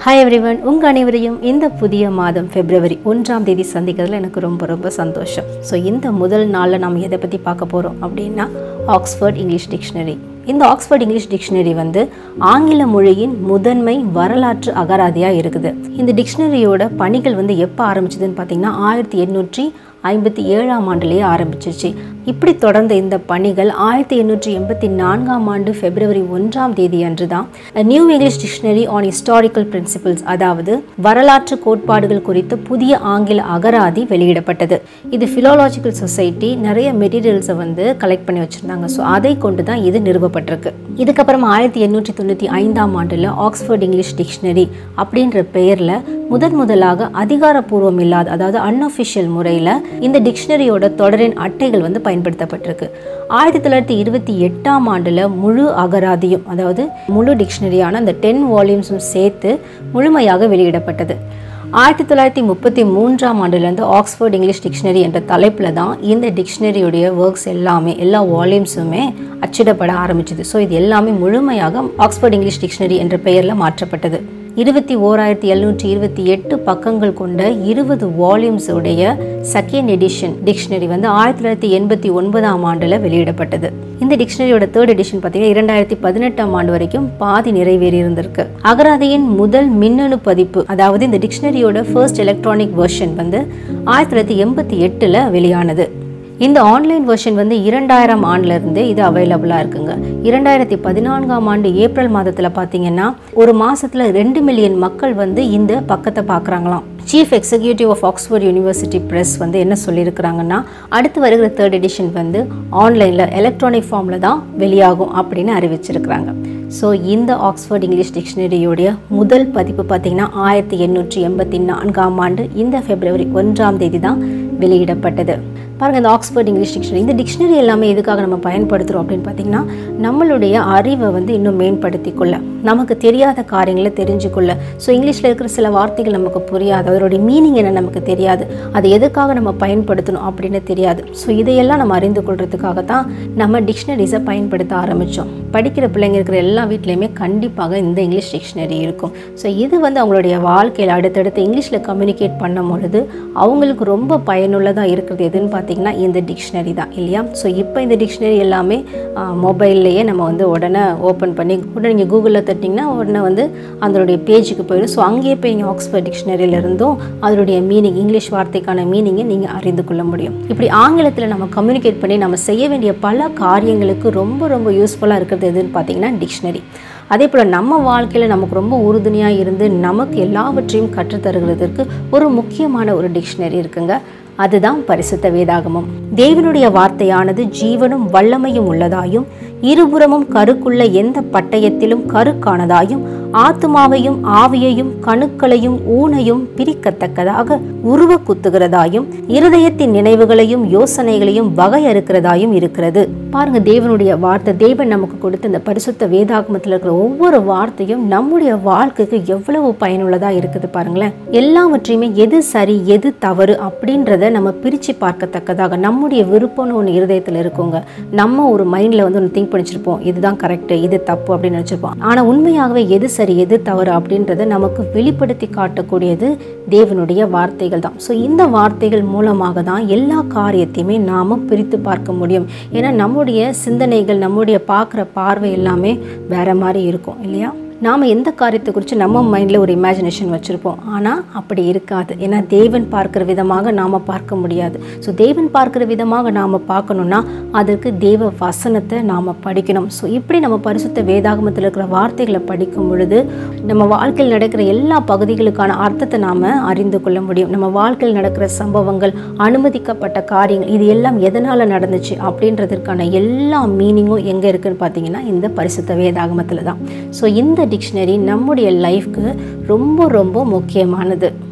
hi everyone உங்கள் அனைவரையும் இந்த புதிய மாதம் பிப்ரவரி ஒன்றாம் தேதி சந்திக்கிறதுல எனக்கு ரொம்ப ரொம்ப சந்தோஷம் ஸோ இந்த முதல் நாளில் நம்ம எதை பற்றி பார்க்க போகிறோம் அப்படின்னா ஆக்ஸ்ஃபோர்ட் இங்கிலீஷ் டிக்ஷனரி இந்த ஆக்ஸ்ஃபோர்ட் இங்கிலீஷ் டிக்ஷனரி வந்து ஆங்கில மொழியின் முதன்மை வரலாற்று அகராதியாக இருக்குது இந்த டிக்ஷனரியோட பணிகள் வந்து எப்போ ஆரம்பிச்சதுன்னு பார்த்தீங்கன்னா ஆயிரத்தி எண்ணூற்றி ஐம்பத்தி ஏழாம் ஆண்டுலேயே ஆரம்பிச்சிருச்சு இப்படி தொடர்ந்த இந்த பணிகள் ஆயிரத்தி எண்ணூற்றி எண்பத்தி நான்காம் ஆண்டு பிப்ரவரி ஒன்றாம் தேதி அன்று தான் new English dictionary on historical principles அதாவது வரலாற்று கோட்பாடுகள் குறித்த புதிய ஆங்கில அகராதி வெளியிடப்பட்டது இது ஃபிலோலாஜிக்கல் சொசைட்டி நிறைய மெட்டீரியல்ஸை வந்து கலெக்ட் பண்ணி வச்சுருந்தாங்க ஸோ அதை கொண்டு தான் இது நிறுவப்பட்டிருக்கு இதுக்கப்புறம் ஆயிரத்தி எண்ணூற்றி தொண்ணூற்றி ஐந்தாம் ஆண்டில் ஆக்ஸ்ஃபோர்ட் இங்கிலீஷ் டிக்ஷனரி அப்படின்ற பெயரில் முதன் முதலாக அதிகாரப்பூர்வம் இல்லாத அதாவது அன்அஃபிஷியல் முறையில் இந்த டிக்ஷனரியோட தொடரின் அட்டைகள் வந்து பயன்படுத்தப்பட்டிருக்கு ஆயிரத்தி தொள்ளாயிரத்தி இருபத்தி எட்டாம் ஆண்டில் முழு அகராதியும் அதாவது முழு டிக்ஷனரியான அந்த டென் வால்யூம்ஸும் சேர்த்து முழுமையாக வெளியிடப்பட்டது ஆயிரத்தி தொள்ளாயிரத்தி முப்பத்தி மூன்றாம் ஆண்டுலேருந்து ஆக்ஸ்ஃபோர்ட் இங்கிலீஷ் டிக்ஷனரி என்ற தலைப்பில் தான் இந்த டிக்ஷனரியுடைய ஒர்க்ஸ் எல்லாமே எல்லா வால்யூம்ஸுமே அச்சிடப்பட ஆரம்பிச்சது ஸோ இது எல்லாமே முழுமையாக ஆக்ஸ்ஃபோர்ட் இங்கிலீஷ் டிக்ஷனரி என்ற பெயரில் மாற்றப்பட்டது இருபத்தி ஓராயிரத்தி எழுநூற்றி இருபத்தி எட்டு பக்கங்கள் கொண்ட இருபது வால்யூம்ஸ் உடைய செகண்ட் எடிஷன் டிக்ஷனரி வந்து ஆயிரத்தி தொள்ளாயிரத்தி எண்பத்தி ஒன்பதாம் ஆண்டில் வெளியிடப்பட்டது இந்த டிக்ஷனரியோட தேர்ட் எடிஷன் பார்த்தீங்கன்னா இரண்டாயிரத்தி பதினெட்டாம் ஆண்டு வரைக்கும் பாதி நிறைவேறி இருந்திருக்கு அகராதியின் முதல் மின்னணு பதிப்பு அதாவது இந்த டிக்ஷனரியோட ஃபர்ஸ்ட் எலக்ட்ரானிக் வெர்ஷன் வந்து ஆயிரத்தி தொள்ளாயிரத்தி எண்பத்தி எட்டில் வெளியானது இந்த ஆன்லைன் வெர்ஷன் வந்து இரண்டாயிரம் ஆண்டுலேருந்து இது அவைலபிளாக இருக்குங்க இரண்டாயிரத்தி பதினான்காம் ஆண்டு ஏப்ரல் மாதத்தில் பார்த்தீங்கன்னா ஒரு மாதத்தில் ரெண்டு மில்லியன் மக்கள் வந்து இந்த பக்கத்தை பார்க்குறாங்களாம் chief executive of Oxford University Press வந்து என்ன சொல்லியிருக்கிறாங்கன்னா அடுத்து வருகிற தேர்ட் எடிஷன் வந்து ஆன்லைனில் எலக்ட்ரானிக் ஃபார்மில் தான் வெளியாகும் அப்படின்னு அறிவிச்சிருக்கிறாங்க ஸோ இந்த ஆக்ஸ்ஃபோர்ட் இங்கிலீஷ் டிக்ஷனரியோடைய முதல் பதிப்பு பார்த்திங்கன்னா ஆயிரத்தி எண்ணூற்றி எண்பத்தி நான்காம் ஆண்டு இந்த பிப்ரவரி ஒன்றாம் தேதி தான் வெளியிடப்பட்டது பாருங்கள் இந்த ஆக்ஸ்ஃபோர்ட் இங்கிலீஷ் டிக்ஷனரி இந்த டிக்ஷனரி எல்லாமே எதுக்காக நம்ம பயன்படுத்துகிறோம் அப்படின்னு பார்த்தீங்கன்னா நம்மளுடைய அறிவை வந்து இன்னும் மேம்படுத்தி கொள்ள நமக்கு தெரியாத காரியங்களை தெரிஞ்சுக்கொள்ள ஸோ இங்கிலீஷில் இருக்கிற சில வார்த்தைகள் நமக்கு புரியாது அதனுடைய மீனிங் என்ன நமக்கு தெரியாது அதை எதுக்காக நம்ம பயன்படுத்தணும் அப்படின்னு தெரியாது ஸோ இதையெல்லாம் நம்ம அறிந்து கொள்றதுக்காக தான் நம்ம டிக்ஷனரிஸை பயன்படுத்த ஆரம்பித்தோம் படிக்கிற பிள்ளைங்க இருக்கிற எல்லா வீட்லேயுமே கண்டிப்பாக இந்த இங்கிலீஷ் டிக்ஷனரி இருக்கும் ஸோ இது வந்து அவங்களுடைய வாழ்க்கையில் அடுத்தடுத்து இங்கிலீஷில் கம்யூனிகேட் பண்ணும் பொழுது அவங்களுக்கு ரொம்ப பயனுள்ளதாக இருக்கிறது எதுன்னு பார்த்தீங்கன்னா இந்த டிக்ஷனரி தான் இல்லையா ஸோ இப்போ இந்த டிக்ஷனரி எல்லாமே மொபைல்லையே நம்ம வந்து உடனே ஓப்பன் பண்ணி உடனே நீங்கள் கூகுளில் தட்டிங்கன்னா உடனே வந்து அதனுடைய பேஜுக்கு போயிடும் ஸோ அங்கேயே போய் நீங்கள் ஆக்ஸ்ஃபோர்ட் டிக்ஷனரியிலிருந்தும் அதனுடைய மீனிங் இங்கிலீஷ் வார்த்தைக்கான மீனிங்கை நீங்கள் அறிந்து கொள்ள முடியும் இப்படி ஆங்கிலத்தில் நம்ம கம்யூனிகேட் பண்ணி நம்ம செய்ய வேண்டிய பல காரியங்களுக்கு ரொம்ப ரொம்ப யூஸ்ஃபுல்லாக இருக்கிறது எதுன்னு பார்த்தீங்கன்னா டிக்ஷனரி அதே போல் நம்ம வாழ்க்கையில் நமக்கு ரொம்ப உறுதுணையாக இருந்து நமக்கு எல்லாவற்றையும் கற்றுத்தருகிறதுக்கு ஒரு முக்கியமான ஒரு டிக்ஷனரி இருக்குங்க அதுதான் பரிசுத்த வேதாகமம் தேவனுடைய வார்த்தையானது ஜீவனும் வல்லமையும் உள்ளதாயும் இருபுறமும் கருக்குள்ள எந்த பட்டயத்திலும் கருக்கானதாயும் ஆத்துமாவையும் ஆவியையும் கணுக்களையும் ஊனையும் பிரிக்கத்தக்கதாக உருவ குத்துகிறதாயும் இருதயத்தின் நினைவுகளையும் யோசனைகளையும் வகையறுக்கிறதாயும் இருக்கிறது பாருங்க தேவனுடைய வார்த்தை தேவன் நமக்கு கொடுத்த இந்த பரிசுத்த வேதாகமத்தில் இருக்கிற ஒவ்வொரு வார்த்தையும் நம்முடைய வாழ்க்கைக்கு எவ்வளவு பயனுள்ளதா இருக்குது பாருங்களேன் எல்லாவற்றையுமே எது சரி எது தவறு அப்படின்றத நம்ம பிரித்து பார்க்கத்தக்கதாக நம்முடைய விருப்பம்னு ஒன்று இருதயத்தில் இருக்குங்க நம்ம ஒரு மைண்டில் வந்து ஒன்று திங்க் பண்ணிச்சிருப்போம் இதுதான் கரெக்டு இது தப்பு அப்படின்னு நினச்சிருப்போம் ஆனால் உண்மையாகவே எது சரி எது தவறு அப்படின்றத நமக்கு வெளிப்படுத்தி காட்டக்கூடியது தேவனுடைய வார்த்தைகள் தான் ஸோ இந்த வார்த்தைகள் மூலமாக தான் எல்லா காரியத்தையுமே நாம் பிரித்து பார்க்க முடியும் ஏன்னா நம்முடைய சிந்தனைகள் நம்முடைய பார்க்குற பார்வை எல்லாமே வேற மாதிரி இருக்கும் இல்லையா நாம் எந்த காரியத்தை குறித்து நம்ம மைண்டில் ஒரு இமேஜினேஷன் வச்சுருப்போம் ஆனால் அப்படி இருக்காது ஏன்னா தேவன் பார்க்குற விதமாக நாம் பார்க்க முடியாது ஸோ தேவன் பார்க்குற விதமாக நாம் பார்க்கணுன்னா அதற்கு தேவ வசனத்தை நாம் படிக்கணும் ஸோ இப்படி நம்ம பரிசுத்த வேதாகமத்தில் இருக்கிற வார்த்தைகளை படிக்கும் பொழுது நம்ம வாழ்க்கையில் நடக்கிற எல்லா பகுதிகளுக்கான அர்த்தத்தை நாம் அறிந்து கொள்ள முடியும் நம்ம வாழ்க்கையில் நடக்கிற சம்பவங்கள் அனுமதிக்கப்பட்ட காரியங்கள் இது எல்லாம் எதனால் நடந்துச்சு அப்படின்றதற்கான எல்லா மீனிங்கும் எங்கே இருக்குன்னு பார்த்தீங்கன்னா இந்த பரிசுத்த வேதாகமத்தில் தான் ஸோ இந்த டிக்ஷனரி நம்முடைய லைஃப்க்கு ரொம்ப ரொம்ப முக்கியமானது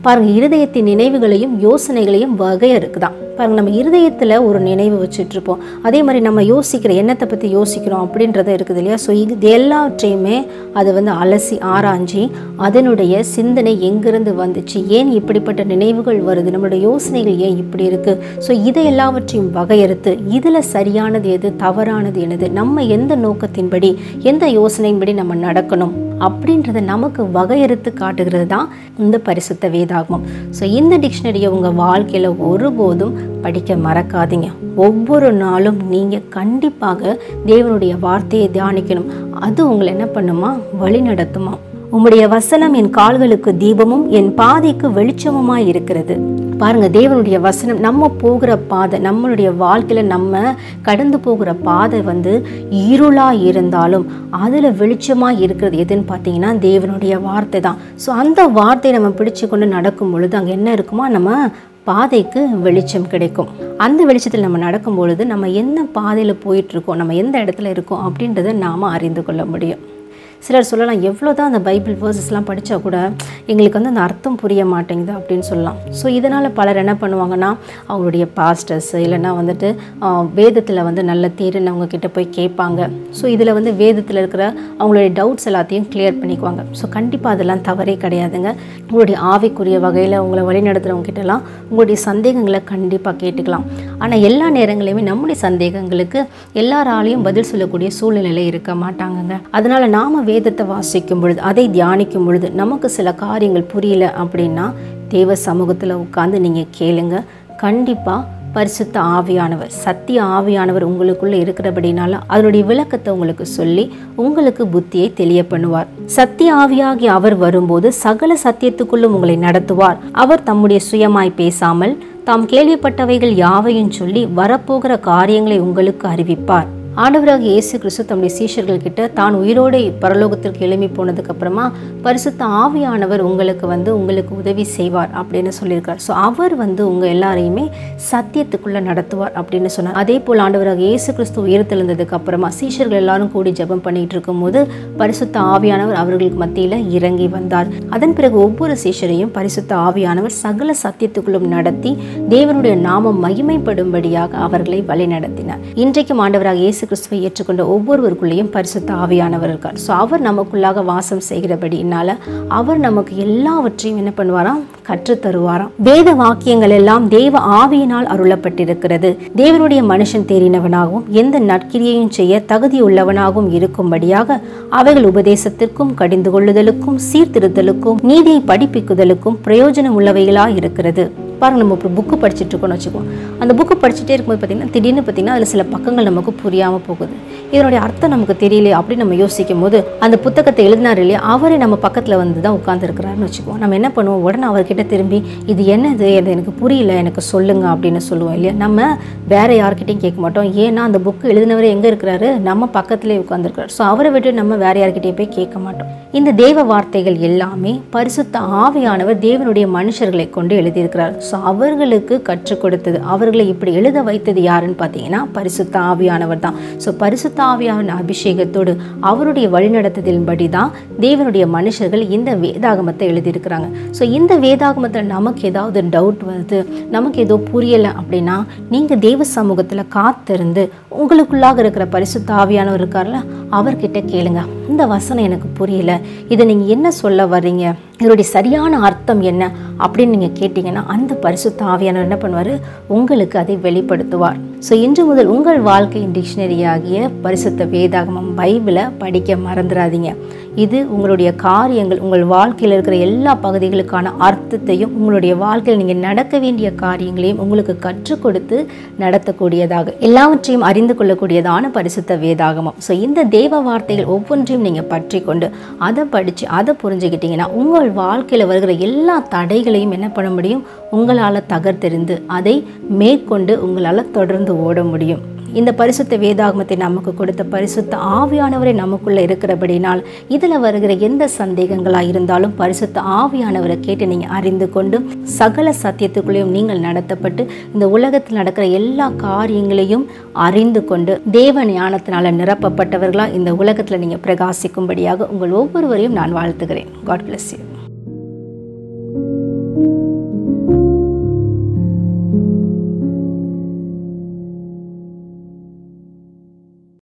பாருங்க இருதயத்தின் நினைவுகளையும் யோசனைகளையும் வகையறுக்குதான் பாருங்க நம்ம இருதயத்தில் ஒரு நினைவு வச்சுட்டு இருப்போம் அதே மாதிரி நம்ம யோசிக்கிற எண்ணத்தை பற்றி யோசிக்கிறோம் அப்படின்றது இருக்குது இல்லையா ஸோ இது எல்லாவற்றையுமே அது வந்து அலசி ஆராய்ஞ்சி அதனுடைய சிந்தனை எங்கிருந்து வந்துச்சு ஏன் இப்படிப்பட்ட நினைவுகள் வருது நம்மளுடைய யோசனைகள் ஏன் இப்படி இருக்குது ஸோ இதை எல்லாவற்றையும் வகையறுத்து இதில் சரியானது எது தவறானது என்னது நம்ம எந்த நோக்கத்தின்படி எந்த யோசனையின்படி நம்ம நடக்கணும் அப்படின்றத நமக்கு வகையறுத்து காட்டுகிறது தான் இந்த பரிசுத்த வேதாகமம் ஸோ இந்த டிக்ஷனரியை உங்கள் வாழ்க்கையில் ஒருபோதும் படிக்க மறக்காதீங்க ஒவ்வொரு நாளும் நீங்கள் கண்டிப்பாக தேவனுடைய வார்த்தையை தியானிக்கணும் அது உங்களை என்ன பண்ணுமா வழி நடத்துமா உம்முடைய வசனம் என் கால்களுக்கு தீபமும் என் பாதைக்கு வெளிச்சமுமாய் இருக்கிறது பாருங்க தேவனுடைய வசனம் நம்ம போகிற பாதை நம்மளுடைய வாழ்க்கையில நம்ம கடந்து போகிற பாதை வந்து இருளா இருந்தாலும் அதுல வெளிச்சமா இருக்கிறது எதுன்னு பார்த்தீங்கன்னா தேவனுடைய வார்த்தை தான் ஸோ அந்த வார்த்தையை நம்ம பிடிச்சு கொண்டு நடக்கும் பொழுது அங்கே என்ன இருக்குமா நம்ம பாதைக்கு வெளிச்சம் கிடைக்கும் அந்த வெளிச்சத்தில் நம்ம நடக்கும் பொழுது நம்ம என்ன பாதையில் போயிட்டுருக்கோம் நம்ம எந்த இடத்துல இருக்கோம் அப்படின்றத நாம் அறிந்து கொள்ள முடியும் சிலர் சொல்லலாம் எவ்வளோ தான் அந்த பைபிள் வேர்சஸ்லாம் படித்தா கூட எங்களுக்கு வந்து அந்த அர்த்தம் புரிய மாட்டேங்குது அப்படின்னு சொல்லலாம் ஸோ இதனால் பலர் என்ன பண்ணுவாங்கன்னா அவங்களுடைய பாஸ்டர்ஸ் இல்லைன்னா வந்துட்டு வேதத்தில் வந்து நல்ல தேர்னவங்க கிட்ட போய் கேட்பாங்க ஸோ இதில் வந்து வேதத்தில் இருக்கிற அவங்களுடைய டவுட்ஸ் எல்லாத்தையும் கிளியர் பண்ணிக்குவாங்க ஸோ கண்டிப்பாக அதெல்லாம் தவறே கிடையாதுங்க உங்களுடைய ஆவிக்குரிய வகையில் உங்களை வழிநடத்துகிறவங்க கிட்டலாம் உங்களுடைய சந்தேகங்களை கண்டிப்பாக கேட்டுக்கலாம் ஆனால் எல்லா நேரங்களையுமே நம்முடைய சந்தேகங்களுக்கு எல்லாராலையும் பதில் சொல்லக்கூடிய சூழ்நிலையில் இருக்க மாட்டாங்கங்க அதனால் நாம் வேதத்தை வாசிக்கும் பொழுது அதை தியானிக்கும் பொழுது நமக்கு சில காரியங்கள் புரியல அப்படின்னா தேவ சமூகத்தில் உட்காந்து நீங்கள் கேளுங்க கண்டிப்பாக பரிசுத்த ஆவியானவர் சத்திய ஆவியானவர் உங்களுக்குள்ள இருக்கிறபடினால அதனுடைய விளக்கத்தை உங்களுக்கு சொல்லி உங்களுக்கு புத்தியை தெளிய பண்ணுவார் சத்திய ஆவியாகி அவர் வரும்போது சகல சத்தியத்துக்குள்ளும் உங்களை நடத்துவார் அவர் தம்முடைய சுயமாய் பேசாமல் தாம் கேள்விப்பட்டவைகள் யாவையும் சொல்லி வரப்போகிற காரியங்களை உங்களுக்கு அறிவிப்பார் ஆண்டவராக இயேசு கிறிஸ்து தம்முடைய சீஷர்கள் கிட்ட தான் உயிரோடு பரலோகத்திற்கு எழும்பி போனதுக்கு அப்புறமா பரிசுத்த ஆவியானவர் உங்களுக்கு வந்து உங்களுக்கு உதவி செய்வார் அப்படின்னு சொல்லியிருக்கார் ஸோ அவர் வந்து உங்கள் எல்லாரையுமே சத்தியத்துக்குள்ள நடத்துவார் அப்படின்னு சொன்னார் அதே போல் ஆண்டவராக இயேசு கிறிஸ்து உயிர்த்தெழுந்ததுக்கு அப்புறமா சீஷர்கள் எல்லாரும் கூடி ஜெபம் பண்ணிட்டு இருக்கும்போது பரிசுத்த ஆவியானவர் அவர்களுக்கு மத்தியில் இறங்கி வந்தார் அதன் பிறகு ஒவ்வொரு சீஷரையும் பரிசுத்த ஆவியானவர் சகல சத்தியத்துக்குள்ளும் நடத்தி தேவனுடைய நாமம் மகிமைப்படும்படியாக அவர்களை வழி நடத்தினார் இன்றைக்கும் ஆண்டவராக இயேசு கிறிஸ்துவை ஏற்றுக்கொண்ட ஒவ்வொருவருக்குள்ளேயும் பரிசுத்த ஆவியானவர் இருக்கார் ஸோ அவர் நமக்குள்ளாக வாசம் செய்கிறபடினால அவர் நமக்கு எல்லாவற்றையும் என்ன பண்ணுவாராம் கற்றுத் தருவாராம் வேத வாக்கியங்கள் எல்லாம் தேவ ஆவியினால் அருளப்பட்டிருக்கிறது தேவனுடைய மனுஷன் தேறினவனாகவும் எந்த நற்கிரியையும் செய்ய தகுதியுள்ளவனாகவும் இருக்கும்படியாக அவைகள் உபதேசத்திற்கும் கடிந்து கொள்ளுதலுக்கும் சீர்திருத்தலுக்கும் நீதியை படிப்பிக்குதலுக்கும் பிரயோஜனம் உள்ளவைகளாக இருக்கிறது பாருங்க நம்ம இப்போ புக்கு படிச்சுட்டு இருக்கோம்னு வச்சுக்கோம் அந்த புக்கு படிச்சுட்டே இருக்கும்போது பார்த்தீங்கன்னா திடீர்னு பார்த்தீங்கன்னா அதில் சில பக்கங்கள் நமக்கு புரியாமல் போகுது இதனுடைய அர்த்தம் நமக்கு தெரியலையே அப்படின்னு நம்ம யோசிக்கும் போது அந்த புத்தகத்தை எழுதினார் இல்லையா அவரே நம்ம பக்கத்தில் வந்து தான் உட்காந்துருக்கிறாருன்னு வச்சுக்குவோம் நம்ம என்ன பண்ணுவோம் உடனே அவர்கிட்ட திரும்பி இது என்னது இது எனக்கு புரியல எனக்கு சொல்லுங்க அப்படின்னு சொல்லுவோம் இல்லையா நம்ம வேற யார்கிட்டையும் கேட்க மாட்டோம் ஏன்னா அந்த புக்கு எழுதினவர் எங்கே இருக்கிறாரு நம்ம பக்கத்துலேயே உட்காந்துருக்கிறார் ஸோ அவரை விட்டு நம்ம வேற யார்கிட்டையும் போய் கேட்க மாட்டோம் இந்த தேவ வார்த்தைகள் எல்லாமே பரிசுத்த ஆவியானவர் தேவனுடைய மனுஷர்களை கொண்டு எழுதியிருக்கிறார் ஸோ அவர்களுக்கு கற்றுக் கொடுத்தது அவர்களை இப்படி எழுத வைத்தது யாருன்னு பார்த்தீங்கன்னா பரிசுத்த ஆவியானவர் தான் ஸோ பரிசுத்த ஆவியான அபிஷேகத்தோடு அவருடைய வழிநடத்துதலின்படி தான் தேவனுடைய மனுஷர்கள் இந்த வேதாகமத்தை எழுதியிருக்கிறாங்க ஸோ இந்த வேதாகமத்தில் நமக்கு ஏதாவது டவுட் வருது நமக்கு ஏதோ புரியலை அப்படின்னா நீங்கள் தேவ சமூகத்தில் காத்திருந்து உங்களுக்குள்ளாக இருக்கிற பரிசுத்த ஆவியானவர் இருக்கார்ல அவர்கிட்ட கேளுங்க இந்த வசனம் எனக்கு புரியல இதை நீங்கள் என்ன சொல்ல வர்றீங்க இதனுடைய சரியான அர்த்தம் என்ன அப்படின்னு நீங்கள் கேட்டிங்கன்னா அந்த பரிசுத்த ஆவியானவர் என்ன பண்ணுவார் உங்களுக்கு அதை வெளிப்படுத்துவார் ஸோ இன்று முதல் உங்கள் வாழ்க்கையின் டிக்ஷனரி ஆகிய பரிசுத்த வேதாகமம் பைபிளை படிக்க மறந்துடாதீங்க இது உங்களுடைய காரியங்கள் உங்கள் வாழ்க்கையில் இருக்கிற எல்லா பகுதிகளுக்கான அர்த்தத்தையும் உங்களுடைய வாழ்க்கையில் நீங்கள் நடக்க வேண்டிய காரியங்களையும் உங்களுக்கு கற்றுக் கொடுத்து நடத்தக்கூடியதாக எல்லாவற்றையும் அறிந்து கொள்ளக்கூடியதான பரிசுத்த வேதாகமம் ஸோ இந்த தேவ வார்த்தைகள் ஒவ்வொன்றையும் நீங்கள் பற்றி கொண்டு அதை படித்து அதை புரிஞ்சுக்கிட்டீங்கன்னா உங்கள் வாழ்க்கையில் வருகிற எல்லா தடைகளையும் என்ன பண்ண முடியும் உங்களால் தகர்த்தெறிந்து அதை மேற்கொண்டு உங்களால் தொடர்ந்து ஓட முடியும் இந்த பரிசுத்த வேதாகமத்தை நமக்கு கொடுத்த பரிசுத்த ஆவியானவரை நமக்குள்ள இருக்கிறபடினால் இதில் வருகிற எந்த சந்தேகங்களாக இருந்தாலும் பரிசுத்த ஆவியானவரை கேட்டு நீங்கள் அறிந்து கொண்டு சகல சத்தியத்துக்குள்ளேயும் நீங்கள் நடத்தப்பட்டு இந்த உலகத்தில் நடக்கிற எல்லா காரியங்களையும் அறிந்து கொண்டு தேவ ஞானத்தினால நிரப்பப்பட்டவர்களாக இந்த உலகத்தில் நீங்கள் பிரகாசிக்கும்படியாக உங்கள் ஒவ்வொருவரையும் நான் வாழ்த்துகிறேன் காட் bless you